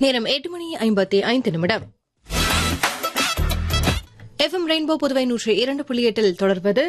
நேரம் எட்டு மணி ஐம்பத்தி ஐந்து நிமிடம் எஃப்எம் ரெயின்போ புதுவை நூற்றி இரண்டு புள்ளி எட்டில் தொடர்வது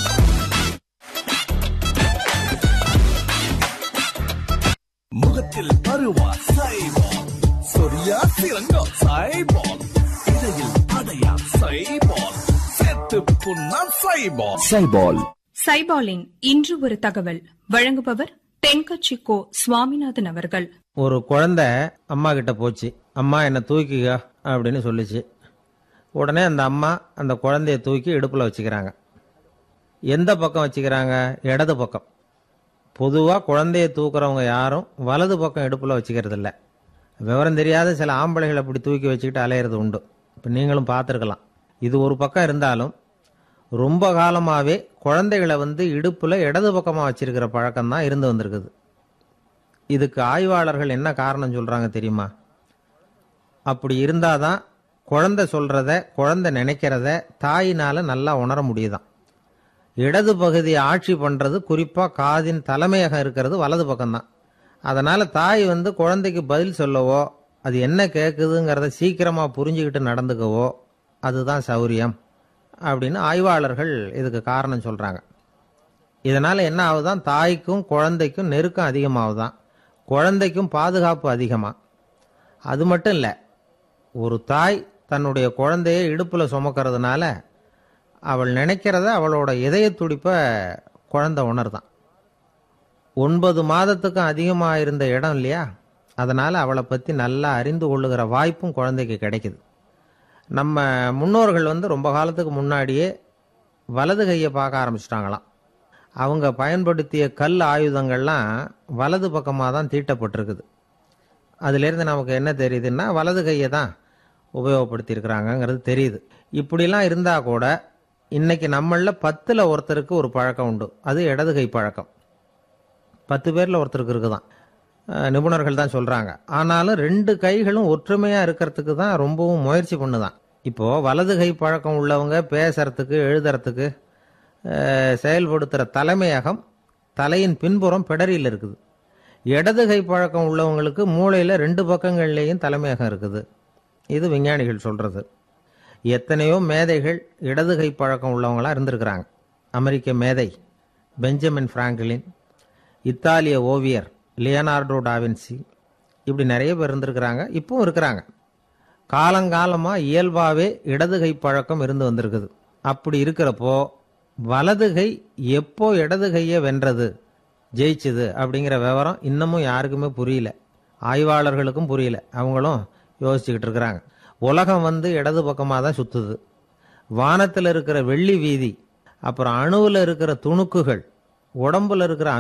முகத்தில் பருவா சைபால் சொரியா சிறங்கோ சைபால் இடையில் அடையா சைபால் செத்து புண்ணா சைபால் சைபால் சைபாலின் இன்று ஒரு தகவல் வழங்குபவர் தென்கட்சி கோ சுவாமிநாதன் அவர்கள் ஒரு குழந்தை அம்மா கிட்ட போச்சு அம்மா என்னை தூக்கிக்க அப்படின்னு சொல்லுச்சு உடனே அந்த அம்மா அந்த குழந்தைய தூக்கி இடுப்பில் வச்சுக்கிறாங்க எந்த பக்கம் வச்சுக்கிறாங்க இடது பக்கம் பொதுவாக குழந்தைய தூக்குறவங்க யாரும் வலது பக்கம் இடுப்பில் வச்சுக்கிறது இல்ல விவரம் தெரியாத சில ஆம்பளைகளை அப்படி தூக்கி வச்சுக்கிட்டு அலையிறது உண்டு இப்போ நீங்களும் பார்த்துருக்கலாம் இது ஒரு பக்கம் இருந்தாலும் ரொம்ப காலமாகவே குழந்தைகளை வந்து இடுப்பில் இடது பக்கமாக வச்சிருக்கிற பழக்கம் தான் இருந்து வந்திருக்குது இதுக்கு ஆய்வாளர்கள் என்ன காரணம் சொல்றாங்க தெரியுமா அப்படி இருந்தாதான் குழந்தை சொல்றத குழந்தை நினைக்கிறத தாயினால நல்லா உணர முடியுதாம் இடது பகுதி ஆட்சி பண்றது குறிப்பா காதின் தலைமையகம் இருக்கிறது வலது பக்கம்தான் அதனால தாய் வந்து குழந்தைக்கு பதில் சொல்லவோ அது என்ன கேட்குதுங்கிறத சீக்கிரமா புரிஞ்சுக்கிட்டு நடந்துக்கவோ அதுதான் சௌரியம் அப்படின்னு ஆய்வாளர்கள் இதுக்கு காரணம் சொல்றாங்க இதனால என்ன ஆகுதான் தாய்க்கும் குழந்தைக்கும் நெருக்கம் அதிகமாகுதான் குழந்தைக்கும் பாதுகாப்பு அதிகமா அது மட்டும் இல்லை ஒரு தாய் தன்னுடைய குழந்தையை இடுப்பில் சுமக்கிறதுனால அவள் நினைக்கிறத அவளோட இதய துடிப்பை குழந்தை உணர்தான் ஒன்பது மாதத்துக்கும் அதிகமாக இருந்த இடம் இல்லையா அதனால் அவளை பற்றி நல்லா அறிந்து கொள்ளுகிற வாய்ப்பும் குழந்தைக்கு கிடைக்குது நம்ம முன்னோர்கள் வந்து ரொம்ப காலத்துக்கு முன்னாடியே வலது கையை பார்க்க ஆரம்பிச்சிட்டாங்களாம் அவங்க பயன்படுத்திய கல் ஆயுதங்கள்லாம் வலது பக்கமாக தான் தீட்டப்பட்டிருக்குது அதிலேருந்து நமக்கு என்ன தெரியுதுன்னா வலது கையை தான் உபயோகப்படுத்தியிருக்கிறாங்கங்கிறது தெரியுது இப்படிலாம் இருந்தால் கூட இன்னைக்கு நம்மளில் பத்தில் ஒருத்தருக்கு ஒரு பழக்கம் உண்டு அது இடது கை பழக்கம் பத்து பேரில் ஒருத்தருக்கு இருக்குதான் அஹ் நிபுணர்கள் தான் சொல்கிறாங்க ஆனாலும் ரெண்டு கைகளும் ஒற்றுமையாக இருக்கிறதுக்கு தான் ரொம்பவும் முயற்சி பண்ணுதான் இப்போது வலது கை பழக்கம் உள்ளவங்க பேசுறதுக்கு எழுதுறதுக்கு அஹ், செயல்படுத்துகிற தலைமையகம் தலையின் பின்புறம் பிடரியில் இருக்குது இடது கை பழக்கம் உள்ளவங்களுக்கு மூளையில் ரெண்டு பக்கங்கள்லேயும் தலைமையகம் இருக்குது இது விஞ்ஞானிகள் சொல்கிறது எத்தனையோ மேதைகள் இடது கை பழக்கம் உள்ளவங்களா இருந்திருக்கிறாங்க அமெரிக்க மேதை பெஞ்சமின் பிராங்க்லின் இத்தாலிய ஓவியர் லியனார்டோ டாவின்சி இப்படி நிறைய பேர் இருந்திருக்கிறாங்க இப்பவும் இருக்கிறாங்க காலங்காலமாக இயல்பாகவே இடது கை பழக்கம் இருந்து வந்திருக்குது அப்படி இருக்கிறப்போ வலது கை எப்போ இடது கையை வென்றது ஜெயிச்சுது அப்படிங்கிற விவரம் இன்னமும் யாருக்குமே புரியல ஆய்வாளர்களுக்கும் புரியல அவங்களும் யோசிச்சுக்கிட்டு இருக்கிறாங்க உலகம் வந்து இடது பக்கமாக தான் சுத்துது வானத்தில் இருக்கிற வெள்ளி வீதி அப்புறம் அணுவில் இருக்கிற துணுக்குகள் உடம்புல இருக்கிற